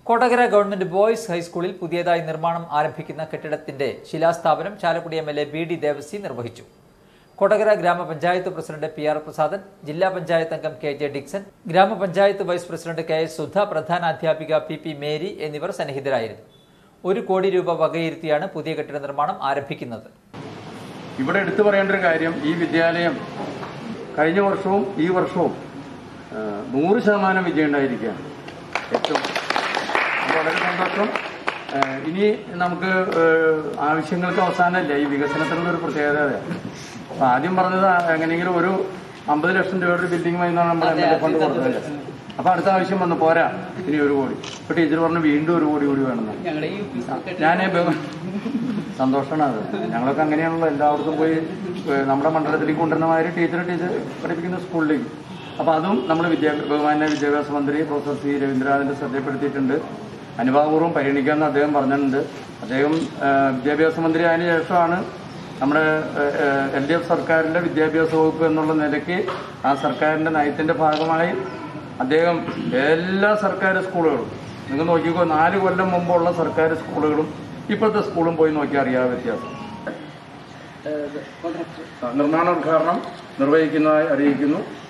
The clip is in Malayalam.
കൊടകര ഗവൺമെന്റ് ബോയ്സ് ഹൈസ്കൂളിൽ പുതിയതായി നിർമ്മാണം ആരംഭിക്കുന്ന കെട്ടിടത്തിന്റെ ശിലാസ്ഥാപനം Chalakudy M L A B D Devasy നിർവഹിച്ചു കൊടകര ഗ്രാമപഞ്ചായത്ത് പ്രസിഡന്റ് പി ആർ പ്രസാദൻ ജില്ലാ പഞ്ചായത്ത് അംഗം കെ ജെ ഡിക്സൺ ഗ്രാമപഞ്ചായത്ത് vice president K S Sudha പ്രധാന അധ്യാപിക പി പി മേരി എന്നിവർ സന്നിഹിതരായിരുന്നു ഒരു കോടി രൂപ വകയിരുത്തിയാണ് പുതിയ കെട്ടിട നിർമ്മാണം ആരംഭിക്കുന്നത് ഇവിടെ എടുത്തു പറയേണ്ട ഒരു കാര്യം ഈ വിദ്യാലയം കഴിഞ്ഞ വർഷവും ഈ വർഷവും ആ, നൂറ് ശതമാനം വിജയം ഉണ്ടായിരിക്കുകയാണ് ഏറ്റവും അപ്പോൾ വളരെ സന്തോഷം ആ, ഇനി നമുക്ക് ആ, ആവശ്യങ്ങൾക്ക് അവസാനമല്ല ഈ വികസനത്തിനുള്ള ഒരു പ്രത്യേകത അതാണ്. അപ്പൊ ആദ്യം പറഞ്ഞത് എങ്ങനെയെങ്കിലും ഒരു അമ്പത് ലക്ഷം രൂപയുടെ ഒരു ബിൽഡിംഗ് വൈകുന്നതാണ് നമ്മൾ എം എൽ എ ഫണ്ട് കൊടുത്തത് അപ്പൊ അടുത്ത ആവശ്യം വന്ന് പോരാ ഇനി ഒരു കോടി ഇപ്പൊ ടീച്ചർ പറഞ്ഞു വീണ്ടും ഒരു കോടി കൂടി വേണമെന്ന് ഞാൻ സന്തോഷമാണ് അത് ഞങ്ങളൊക്കെ അങ്ങനെയാണല്ലോ എല്ലായിടത്തും പോയി ഏഹ്, നമ്മുടെ മണ്ഡലത്തിലേക്ക് കൊണ്ടുവരുന്ന മാതിരി ടീച്ചർ ടീച്ചർ പഠിപ്പിക്കുന്ന സ്കൂളിലേക്ക് അപ്പോൾ അതും നമ്മൾ വിദ്യാ ബഹുമാന്യ വിദ്യാഭ്യാസ മന്ത്രി പ്രൊഫസർ സി രവീന്ദ്രനാഥിന്റെ ശ്രദ്ധപ്പെടുത്തിയിട്ടുണ്ട് അനുഭാവപൂർവ്വം പരിഗണിക്കാമെന്ന് അദ്ദേഹം പറഞ്ഞിട്ടുണ്ട് അദ്ദേഹം ഏഹ്, വിദ്യാഭ്യാസ മന്ത്രി ആയതിനു ശേഷമാണ് നമ്മുടെ എൽ ഡി എഫ് സർക്കാരിന്റെ വിദ്യാഭ്യാസ വകുപ്പ് എന്നുള്ള നിലയ്ക്ക് ആ സർക്കാരിന്റെ നയത്തിന്റെ ഭാഗമായി അദ്ദേഹം എല്ലാ സർക്കാർ സ്കൂളുകളും നിങ്ങൾ നോക്കിക്കോ നാല് കൊല്ലം മുമ്പുള്ള സർക്കാർ സ്കൂളുകളും ഇപ്പോഴത്തെ സ്കൂളും പോയി നോക്കിയാൽ അറിയാതെ വ്യത്യാസം നിർമ്മാണ ഉദ്ഘാടനം നിർവഹിക്കുന്നതായി അറിയിക്കുന്നു